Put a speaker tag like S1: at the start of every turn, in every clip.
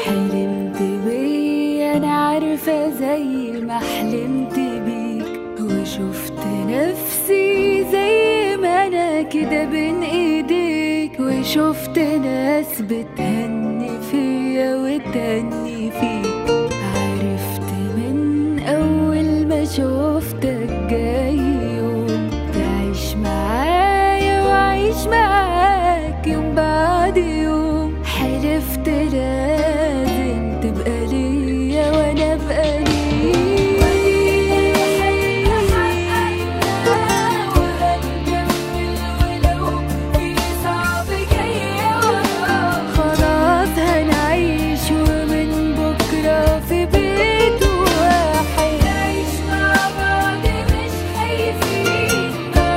S1: حلمت بيا انا عارفة زي ما حلمت بيك وشفت نفسي زي ما انا كده بين ايديك وشفت ناس بتهني فيا وتهني فيك عرفت من اول ما شفتك جاي يوم تعيش معايا وعيش معاك يوم بعد يوم حلفت لازم تبقى ليا وانا ابقى خلاص هنعيش ومن بكرة في بيت واحد نعيش مع بعض مش خايفين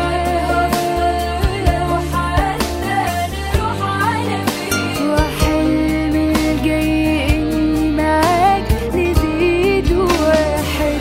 S1: لو حتى نروح على فين وحلمي الجاي اني معاك نزيد واحد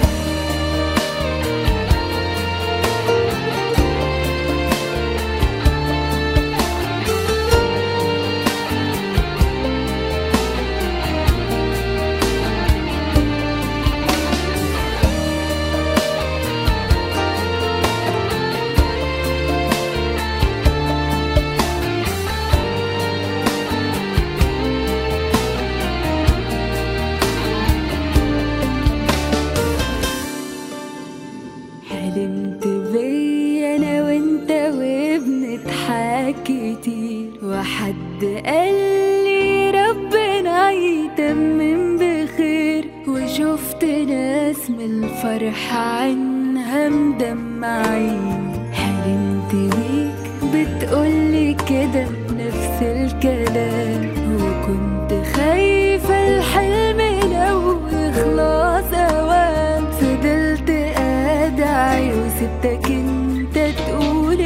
S1: حلمت بيا انا وانت وبنضحك كتير وحد قال لي ربنا يتمم بخير وشفت ناس من الفرح عنها مدمعين حلمت بيك بتقولي كده نفس الكلام وكنت خايفة الحلم لو يخلص أوام فضلت أدعي وسبتك انت تقول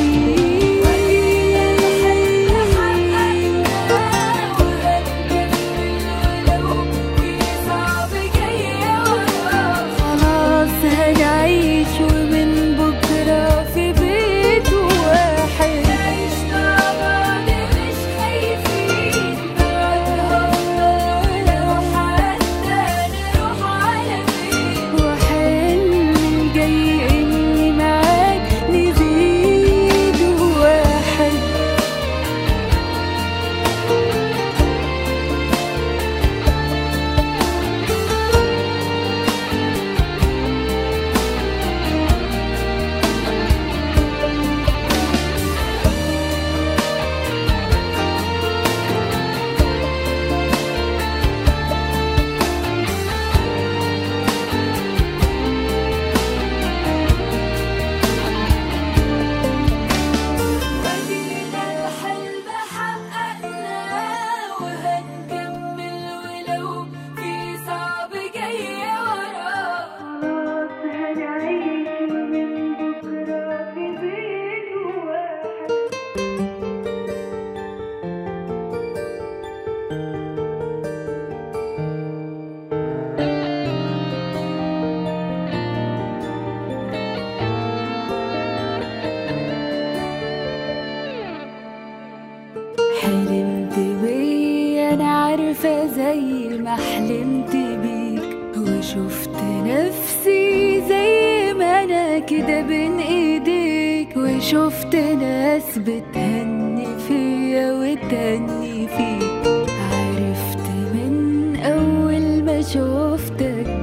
S1: خلاص هنعيش ومن بكرة في بيت واحد نعيش مع بعض مش خايفين لو حتى نروح على فين وحلمي جاي اني معاك نزيد واحد ودينا الحلم حققناه وهنكمل ولو في صعب جاي وراه خلاص هنعيش من بكرة في بيت واحد حلمت بيا انا عارفة زي ما حلمت بيك وشفت نفسي زي ما انا كده بين ايديك وشفت ناس بتهني فيا وتهني فيك عرفت من اول ما شفتك